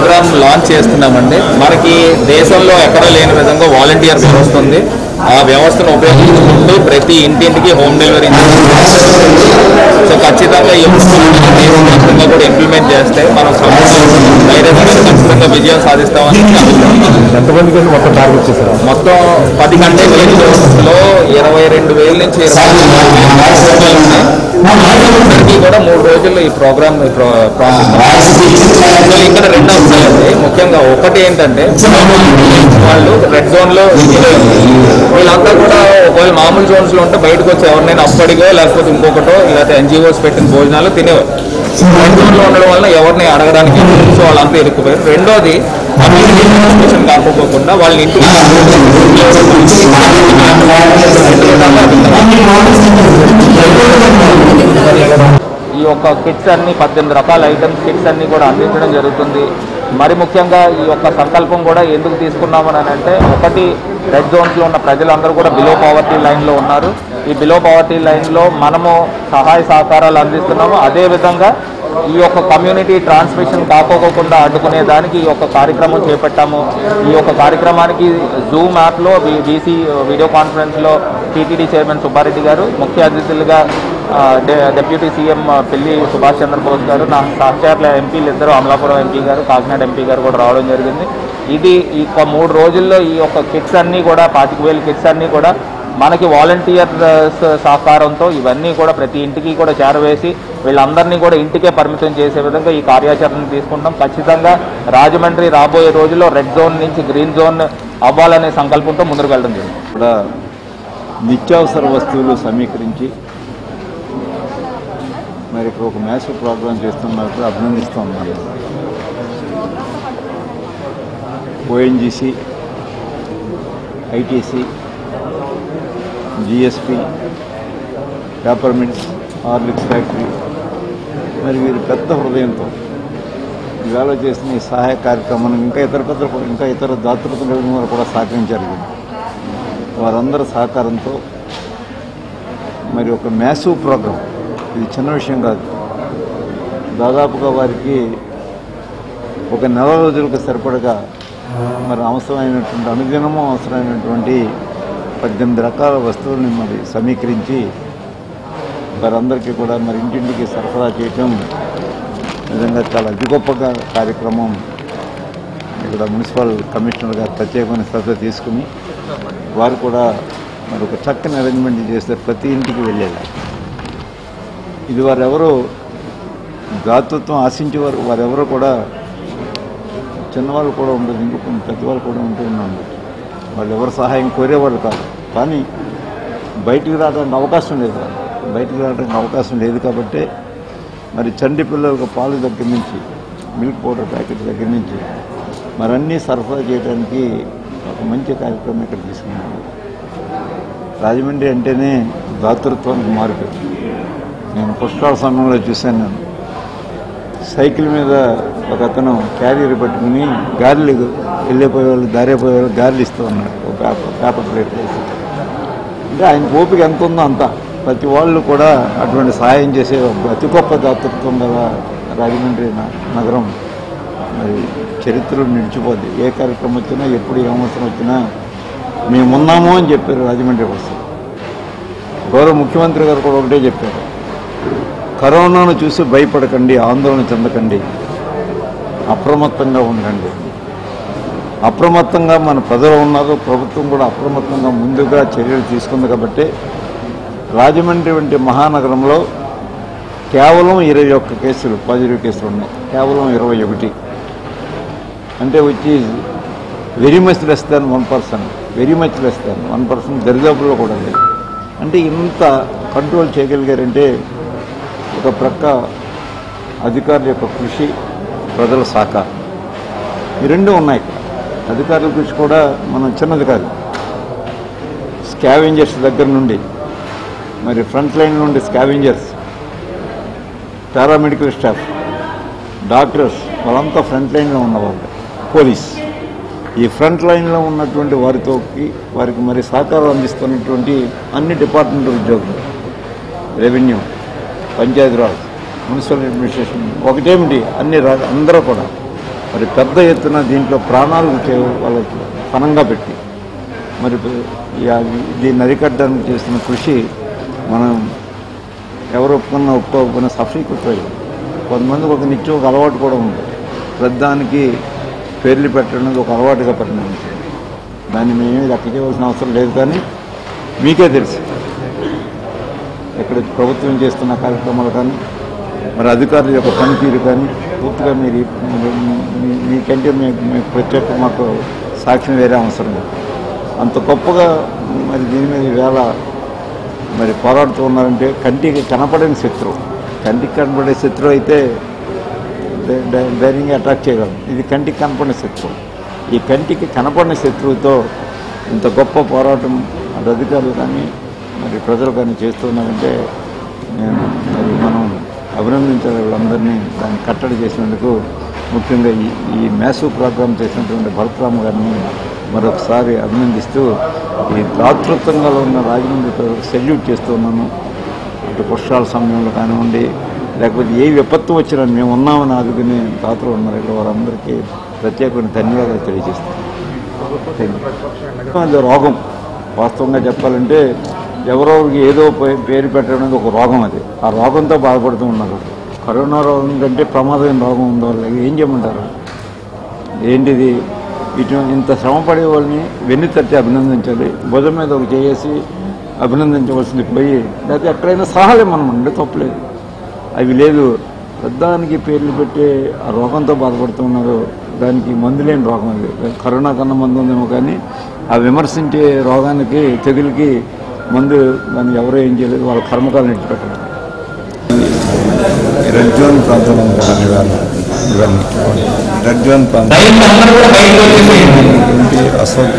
Programme launch చేస్తున్నామండి మనకి దేశంలో ఎక్కడా లేని విధంగా వాలంటీర్ వ్యవస్థ ఉంది ఆ వ్యవస్థను ఉపయోగించుకుంటూ ప్రతి ఇంటింటికి హోమ్ డెలివరీ సో ఖచ్చితంగా ఈ దేశవ్యాప్తంగా కూడా ఇంప్లిమెంట్ చేస్తే మనం వైరస్ మీద ఖచ్చితంగా విజయం సాధిస్తామని ఎంతమందికి మొత్తం టార్గెట్ చేశారు మొత్తం పది కంటే వేలు లో ఇరవై రెండు వేల నుంచి ఇరవై నాలుగు వేలు ఉన్నాయి. అందరికీ కూడా మూడు రోజుల్లో ఈ ప్రోగ్రామ్ ఈ ప్రో- ప్రాసెస్ అసలు ఇక్కడ రెండు అంశాలండి ముఖ్యంగా ఒకటి ఏంటంటే వాళ్ళు రెడ్ జోన్ లో వీళ్ళంతా కూడా ఒకవేళ మామూలు జోన్స్ లో ఉంటే బయటకు వచ్చి ఎవరినైనా అప్పటిగో లేకపోతే ఇంకొకటో లేకపోతే ఎన్జిఓస్ పెట్టిన భోజనాలు తినేవారు రెడ్ జోన్ లో ఉండడం వల్ల ఎవరిని అడగడానికి సో వాళ్ళంతా ఇరుక్కుపోయారు రెండోది కమ్యూనిటీ ట్రాన్స్మిషన్ కాకపోకుండా వాళ్ళని ఇంటికి ఈ యొక్క కిట్స్ అన్ని పద్దెనిమిది రకాల ఐటమ్స్ కిట్స్ అన్ని కూడా అందించడం జరుగుతుంది మరి ముఖ్యంగా ఈ యొక్క సంకల్పం కూడా ఎందుకు తీసుకున్నామని అంటే ఒకటి రెడ్ జోన్స్లో ఉన్న ప్రజలందరూ కూడా బిలో పవర్టీ లైన్లో ఉన్నారు ఈ బిలో పవర్టీ లైన్లో మనము సహాయ సహకారాలు అందిస్తున్నాము అదేవిధంగా ఈ యొక్క కమ్యూనిటీ ట్రాన్స్మిషన్ కాకోకుండా అడ్డుకునే దానికి ఈ యొక్క కార్యక్రమం చేపట్టాము ఈ యొక్క కార్యక్రమానికి జూమ్ యాప్లో బీసీ వీడియో కాన్ఫరెన్స్లో టీటీడీ చైర్మన్ సుబ్బారెడ్డి గారు ముఖ్య అతిథులుగా ఆ, డె- డిప్యూటీ సీఎం పిల్లి సుభాష్ చంద్రబోస్ గారు నా సహచరుల ఎంపీలు ఇద్దరు అమలాపురం ఎంపీ గారు కాకినాడ ఎంపీ గారు కూడా రావడం జరిగింది ఇది ఈ ఒక మూడు రోజుల్లో ఈ యొక్క కిట్స్ అన్నీ కూడా పాతిక వేలు కిట్స్ అన్నీ కూడా మనకి వాలంటీర్ సహకారంతో ఇవన్నీ కూడా ప్రతి ఇంటికి కూడా చేరవేసి వీళ్ళందరినీ కూడా ఇంటికే పరిమితం చేసే విధంగా ఈ కార్యాచరణ తీసుకుంటాం ఖచ్చితంగా రాజమండ్రి రాబోయే రోజుల్లో రెడ్ జోన్ నుంచి గ్రీన్ జోన్ అవ్వాలనే సంకల్పంతో ముందుకు వెళ్ళడం జరిగింది కూడా నిత్యావసర వస్తువులు సమీకరించి మరి ఇక్కడ ఒక మ్యాచ్ ప్రోగ్రాం చేస్తున్నారు అభినందిస్తూ ఉన్నాను ONGC ITC GSP paper mills Horlicks factory మరి వీరు పెద్ద హృదయంతో ఈవేళ చేసిన ఈ సహాయ కార్యక్రమాన్ని ఇంకా ఇతర పెద్ద ఇంకా ఇతర దాతృత్వ వారు కూడా సహకరించారు వీళ్ళు. వారందరి సహకారంతో మరి ఒక మ్యాసివ్ ప్రోగ్రాం ఇది చిన్న విషయం కాదు దాదాపుగా వారికి ఒక నెల రోజులకు సరిపడగా మరి అవసరమైనటువంటి అనుదినము అవసరమైనటువంటి పద్దెనిమిది రకాల వస్తువుల్ని మరి సమీకరించి వారందరికీ కూడా మరి ఇంటింటికి సరఫరా చేయటం నిజంగా చాలా అతి గొప్పగా కార్యక్రమం ఇక్కడ మున్సిపల్ కమిషనర్ గారు ప్రత్యేకమైన శ్రద్ధ తీసుకుని వారు కూడా మరి ఒక చక్కని అరేంజ్మెంట్ చేస్తే ప్రతి ఇంటికి వెళ్ళేలా ఇది వారెవరో దాతృత్వం ఆశించేవారు వారెవరో కూడా చిన్నవాళ్ళు కూడా ఉండదు ఇంకొక పెద్దవాళ్ళు కూడా ఉంటూ ఉన్నాను వాళ్ళు ఎవరు సహాయం కోరేవాళ్ళు కాదు కానీ బయటికి రావడానికి అవకాశం లేదు బయటికి రావడానికి అవకాశం లేదు కాబట్టి మరి చంటి పిల్లలకు పాలు దగ్గర నుంచి మిల్క్ పౌడర్ ప్యాకెట్ దగ్గర నుంచి మరి అన్నీ సరఫరా చేయడానికి ఒక మంచి కార్యక్రమం ఇక్కడ తీసుకున్నాను రాజమండ్రి అంటేనే దాతృత్వానికి మార్పు నేను పుష్కరాల సమయంలో చూశాను నేను సైకిల్ మీద ఒక అతను క్యారియర్ పట్టుకుని గాలిలు వెళ్ళిపోయే వాళ్ళు దారిపోయే వాళ్ళు గాలిలు ఇస్తూ ఉన్నాడు ఒక పేపర్ పేపర్ ప్లేట్ వేసి అంటే ఆయన ఓపిక ఎంత ఉందో అంత ప్రతి వాళ్ళు కూడా అటువంటి సహాయం చేసే ఒక అతి గొప్ప దాతృత్వం గల రాజమండ్రి న- నగరం మరి చరిత్రలో నిలిచిపోద్ది ఏ కార్యక్రమం వచ్చినా ఎప్పుడు ఏ అవసరం వచ్చినా మేమున్నాము అని చెప్పారు రాజమండ్రి వస్తారు గౌరవ ముఖ్యమంత్రి గారు కూడా ఒకటే చెప్పారు కరోనాను చూసి భయపడకండి ఆందోళన చెందకండి అప్రమత్తంగా ఉండండి అప్రమత్తంగా మన ప్రజలు ఉన్నారు ప్రభుత్వం కూడా అప్రమత్తంగా ముందుగా చర్యలు తీసుకుంది కాబట్టి రాజమండ్రి వంటి మహానగరంలో కేవలం ఇరవై ఒక్క కేసులు పాజిటివ్ కేసులు ఉన్నాయి కేవలం ఇరవై ఒకటి అంటే వచ్చి very much less than one person very much less than one person దరిదాపుల్లో కూడా లేదు అంటే ఇంత కంట్రోల్ చేయగలిగారంటే ఒక ప్రక్క అధికారుల యొక్క కృషి ప్రజల సహకారం ఈ రెండు ఉన్నాయి ఇక్కడ అధికారుల కృషి కూడా మనం చిన్నది కాదు స్కావెంజర్స్ దగ్గర నుండి మరి ఫ్రంట్ లైన్ నుండి స్కావెంజర్స్ పారామెడికల్ స్టాఫ్ డాక్టర్స్ వాళ్ళంతా ఫ్రంట్ లైన్లో ఉన్నవాళ్ళు పోలీస్ ఈ ఫ్రంట్ లైన్లో ఉన్నటువంటి వారితో వారికి మరి సహకారం అందిస్తున్నటువంటి అన్ని డిపార్ట్మెంట్ ఉద్యోగులు రెవెన్యూ పంచాయతీరాజ్ మున్సిపల్ అడ్మినిస్ట్రేషన్ ఒకటేమిటి అన్ని రా- అందరూ కూడా మరి పెద్ద ఎత్తున దీంట్లో ప్రాణాలు చే- వాళ్ళకి పణంగా పెట్టి మరి ఈ- దీన్ని అరికట్టడానికి చేస్తున్న కృషి మనం ఎవరు ఒప్పుకున్నా ఒప్పుకోకపోయినా సఫలీకృతం కొంతమందికి ఒక నిత్యం ఒక అలవాటు కూడా ఉంది ప్రధానికి పేర్లు పెట్టడం అనేది ఒక అలవాటుగా పరిణమించింది దాన్ని మేమేమి లెక్క చేయవలసిన అవసరం లేదు కానీ మీకే తెలుసు ఇక్కడ ప్రభుత్వం చేస్తున్న కార్యక్రమాలు కానీ మరి అధికారుల యొక్క పనితీరు కానీ పూర్తిగా మీరు మీ- మీకంటే మీకు మీకు ప్రత్యేక మాకు సాక్ష్యం వేరే అవసరం లేదు అంత గొప్పగా మరి దీని మీద ఈవేళ మరి పోరాడుతూ ఉన్నారంటే కంటికి కనపడని శత్రువు కంటికి కనపడే శత్రువు అయితే ధై- ధై- ధైర్యంగా అటాక్ చేయగలం ఇది కంటికి కనపడిన శత్రువు ఈ కంటికి కనపడిన శత్రువుతో ఇంత గొప్ప పోరాటం అటు అధికారులు కానీ మరి ప్రజలు కానీ చేస్తున్నారంటే నేను మరి మనం అభినందించాలి వాళ్ళందరినీ దాన్ని కట్టడి చేసినందుకు ముఖ్యంగా ఈ ఈ మ్యాసివ్ ప్రోగ్రామ్ చేసినటువంటి భరతరామ్ గారిని మరొకసారి అభినందిస్తూ ఈ దాతృత్వంగా ఉన్న రాజమండ్రి ప్రజలకు సెల్యూట్ చేస్తూ ఉన్నాను అటు పుష్పాల సమయంలో కానివ్వండి లేకపోతే ఏ విపత్తు వచ్చినా మేము ఉన్నామని ఆదుకునే దాతలు ఉన్నారు ఇక్కడ వారందరికీ ప్రత్యేకమైన ధన్యవాదాలు తెలియజేస్తాను అది రోగం వాస్తవంగా చెప్పాలంటే ఎవరెవరికి ఏదో పే- పేరు పెట్టడం అనేది ఒక రోగం అది ఆ రోగంతో బాధపడుతూ ఉన్నారు కరోనా రోగం కంటే ప్రమాదమైన రోగం ఉందో వాళ్ళకి ఏం చేయమంటారు ఏంటిది ఇటు ఇంత శ్రమ పడే వాళ్ళని వెన్ను తట్టి అభినందించాలి భుజం మీద ఒక చేసి అభినందించవలసింది పోయి లేకపోతే ఎక్కడైనా సలహాలు మనం ఉండే తప్పలేదు అవి లేదు పెద్దానికి పేర్లు పెట్టి ఆ రోగంతో బాధపడుతున్నారు దానికి మందు లేని రోగం అది కరోనా కన్నా మందు ఉందేమో కానీ ఆ విమర్శించే రోగానికి తెగులకి మందు దాన్ని ఎవరో ఏం చేయలేదు వాళ్ళ కర్మకాలను ఇచ్చిపెట్టారు రెడ్ జోన్ ప్రాంతంలో ఉంటారు ఇవాళ ఇవన్నీ రెడ్ జోన్ ప్రాంతం ఎంపీ అశోక్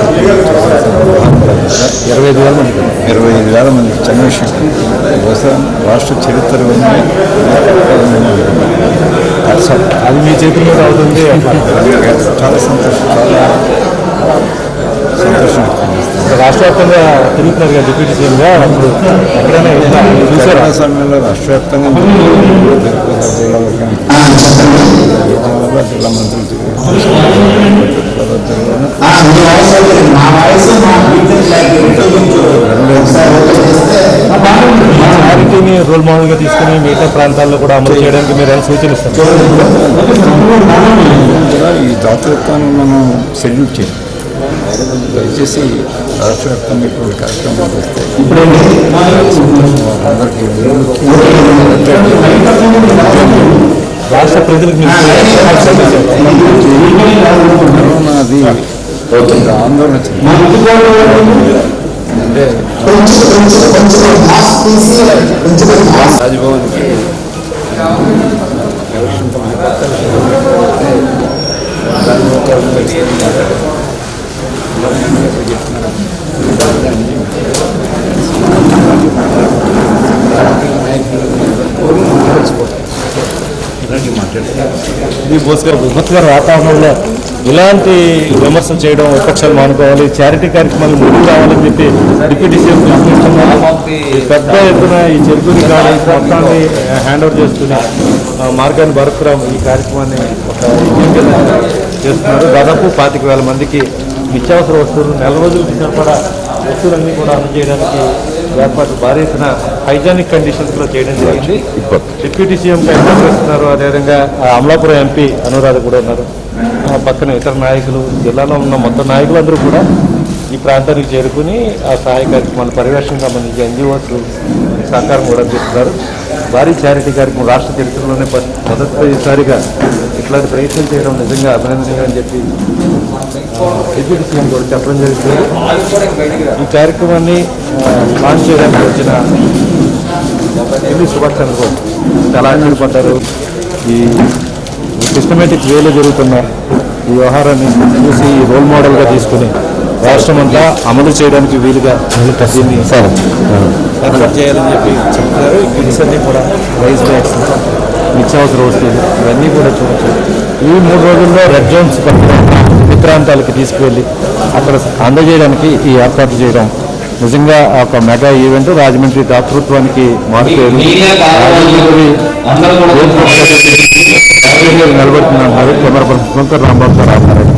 ఇరవై ఐదు వేల మంది ఇరవై ఐదు వేల మంది చిన్న విషయం బహుశా రాష్ట్ర చరిత్ర అది మీ చేతుల మీద అవుతుంది చాలా సంతోషం చాలా సంతోషం రాష్ట్ర వ్యాప్తంగా తిరుగుతున్నారు కదా డిప్యూటీ సీఎంగా అప్పుడు ఎక్కడైనా చూసారా సమయంలో రాష్ట్ర వ్యాప్తంగా జిల్లాలో కానీ జిల్లాలో జిల్లా మంత్రులు చారిటీని రోల్ మోడల్గా తీసుకుని మిగతా ప్రాంతాల్లో కూడా అమలు చేయడానికి మీరు ఏమైనా సూచన ఇస్తారు ఈ దాతృత్వాన్ని మనం సెల్యూట్ చేయాలి దయచేసి రాష్ట్ర వ్యాప్తంగా ఇప్పుడు కార్యక్రమాలు చేస్తే అందరికీ రాష్ట్ర ప్రజలకు కరోనా అది ఒక ఆందోళన చెందింది. అంటే రాజ్భవన్కి ఎలక్షన్ దాని ఒక ఈ బోస్ గారు విపత్కర వాతావరణంలో ఇలాంటి విమర్శలు చేయడం విపక్షాలు మానుకోవాలి చారిటీ కార్యక్రమాలు ముందుకు రావాలని చెప్పి డిప్యూటీ సీఎం పిలుపునిస్తున్నారు ఈ పెద్ద ఎత్తున ఈ చెరుకుని కానీ మొత్తాన్ని హ్యాండ్ ఓవర్ చేసుకుని ఆ, మార్గాన్ని భరత్రామ్ ఈ కార్యక్రమాన్ని ఒక యజ్ఞం కింద చేస్తున్నారు దాదాపు పాతిక వేల మందికి నిత్యావసర వస్తువులు నెల రోజులకి సరిపడా వస్తువులన్నీ కూడా అందజేయడానికి ఏర్పాటు భారీ ఎత్తున హైజానిక్ కండిషన్స్ లో చేయడం జరిగింది డిప్యూటీ సీఎం కైలాస్ చేస్తున్నారు అదేవిధంగా ఆ, అమలాపురం ఎంపీ అనురాధ కూడా ఉన్నారు ఆ, పక్కన ఇతర నాయకులు జిల్లాలో ఉన్న మొత్తం నాయకులందరూ కూడా ఈ ప్రాంతానికి చేరుకుని ఆ సహాయ కార్యక్రమాలు పర్యవేక్షణకు సంబంధించి ఎన్జిఓస్ సహకారం కూడా అందిస్తున్నారు భారీ చారిటీ కార్యక్రమం రాష్ట్ర చరిత్రలోనే ప- మొదటిసారిగా ఇట్లాంటి ప్రయత్నం చేయడం నిజంగా అభినందనీయం అని చెప్పి ఆ, డిప్యూటీ సీఎం కూడా చెప్పడం జరుగుతుంది ఈ కార్యక్రమాన్ని ఆ, లాంచ్ చేయడానికి వచ్చిన ఎల్లి సుభాష్ చంద్రబోస్ చాలా ఆశ్చర్యపడ్డారు ఈ సిస్టమేటిక్ వేలో జరుగుతున్న ఈ వ్యవహారాన్ని చూసి ఈ రోల్ మోడల్గా తీసుకుని రాష్ట్రం అంతా అమలు చేయడానికి వీలుగా దీన్ని ఏర్పాటు చేయాలని చెప్పి చెప్తున్నారు ఈ కిట్స్ అన్నీ కూడా రైస్ బ్యాగ్స్ నిత్యావసర వస్తువులు ఇవన్నీ కూడా చూడొచ్చు ఈ మూడు రోజుల్లో రెడ్ జోన్స్ పక్కన ప్రాంతాలకి తీసుకువెళ్ళి అక్కడ అందజేయడానికి ఈ ఏర్పాట్లు చేయడం నిజంగా ఒక మెగా ఈవెంట్ రాజమండ్రి దాతృత్వానికి మార్పు రాజమండ్రి నిలబడుతుందంటున్నారు కొమరపురం శంకర్ రాంబాబు గారు ఆధారం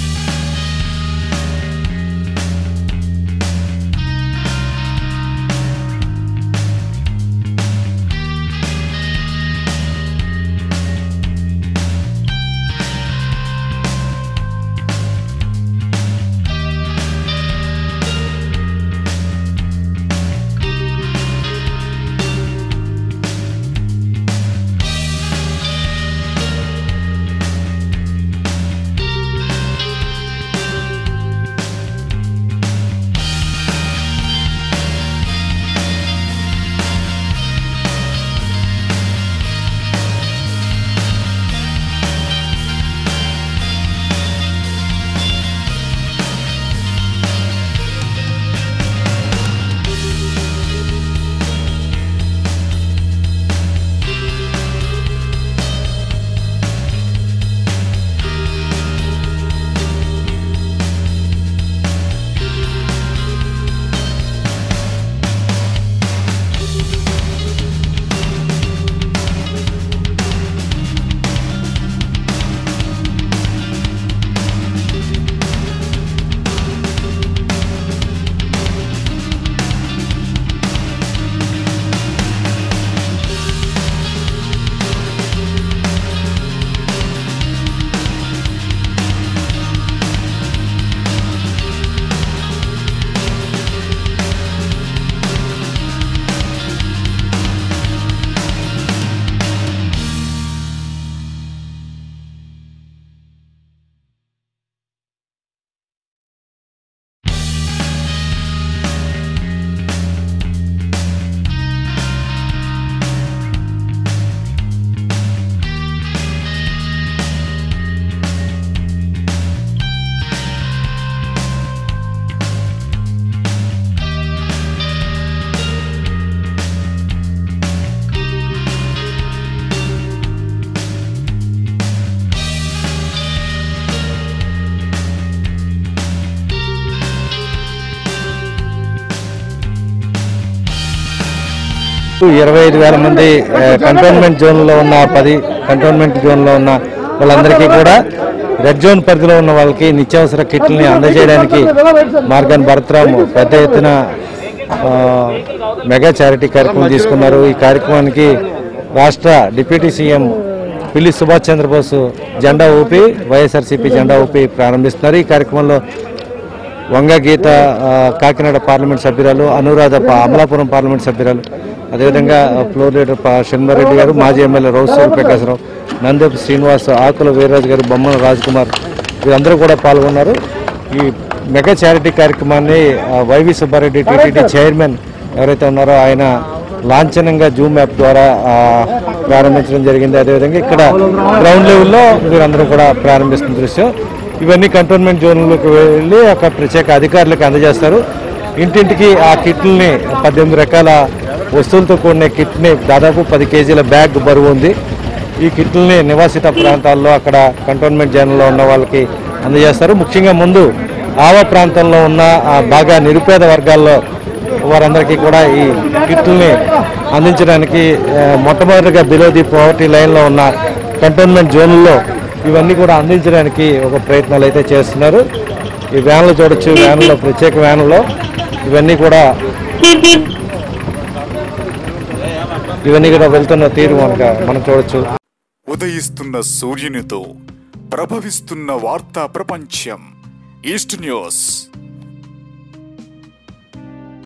ఇరవై ఐదు వేల మంది ఆ, కంటోన్మెంట్ జోన్లో ఉన్న పది కంటోన్మెంట్ జోన్లో ఉన్న వాళ్ళందరికీ కూడా రెడ్ జోన్ పరిధిలో ఉన్న వాళ్ళకి నిత్యావసర కిట్లని అందజేయడానికి మార్గాన్ భరత్రామ్ పెద్ద ఎత్తున ఆ, మెగా చారిటీ కార్యక్రమం తీసుకున్నారు ఈ కార్యక్రమానికి రాష్ట్ర డిప్యూటీ సీఎం పిల్లి సుభాష్ చంద్రబోస్ జెండా ఊపి వైఎస్ఆర్సీపీ జెండా ఊపి ప్రారంభిస్తున్నారు ఈ కార్యక్రమంలో వంగ గీత ఆ, కాకినాడ పార్లమెంట్ సభ్యురాలు అనురాధ ప- అమలాపురం పార్లమెంట్ సభ్యురాలు అదేవిధంగా ఆ, ఫ్లోర్ లీడర్ ప- షణ్మారెడ్డి గారు మాజీ ఎమ్మెల్యే రౌసూరు ప్రకాశరావు నందేపు శ్రీనివాస్ ఆకుల వీర్రాజు గారు బొమ్మల రాజ్కుమార్ వీరందరూ కూడా పాల్గొన్నారు ఈ మెగా చారిటీ కార్యక్రమాన్ని ఆ, వైవి సుబ్బారెడ్డి టీటీడీ చైర్మన్ ఎవరైతే ఉన్నారో ఆయన లాంఛనంగా జూమ్ యాప్ ద్వారా ఆ, ప్రారంభించడం జరిగింది అదేవిధంగా ఇక్కడ గ్రౌండ్ లెవెల్లో వీరందరూ కూడా ప్రారంభిస్తున్న దృశ్యం ఇవన్నీ కంటోన్మెంట్ జోన్లోకి వెళ్ళి అక్కడ ప్రత్యేక అధికారులకు అందజేస్తారు ఇంటింటికి ఆ కిట్లని పద్దెనిమిది రకాల వస్తువులతో కూడిన కిట్ని దాదాపు పది కేజీల బ్యాగ్ బరువు ఉంది ఈ కిట్లని నివాసిత ప్రాంతాల్లో అక్కడ కంటోన్మెంట్ జోన్లో ఉన్న వాళ్ళకి అందజేస్తారు ముఖ్యంగా ముందు ఆవా ప్రాంతంలో ఉన్న ఆ బాగా నిరుపేద వర్గాల్లో వారందరికీ కూడా ఈ కిట్లని అందించడానికి ఆ, మొట్టమొదటిగా బిలో ది పవర్టీ లైన్లో ఉన్న కంటోన్మెంట్ జోన్లలో ఇవన్నీ కూడా అందించడానికి ఒక ప్రయత్నాలు అయితే చేస్తున్నారు ఈ వ్యాన్లు చూడొచ్చు వ్యాన్లో ప్రత్యేక వ్యాన్లో ఇవన్నీ కూడా ఇవన్నీ కూడా వెళ్తున్న తీరు మనక మనం చూడొచ్చు ఉదయిస్తున్న సూర్యునితో ప్రభవిస్తున్న వార్తా ప్రపంచం ఈస్ట్ న్యూస్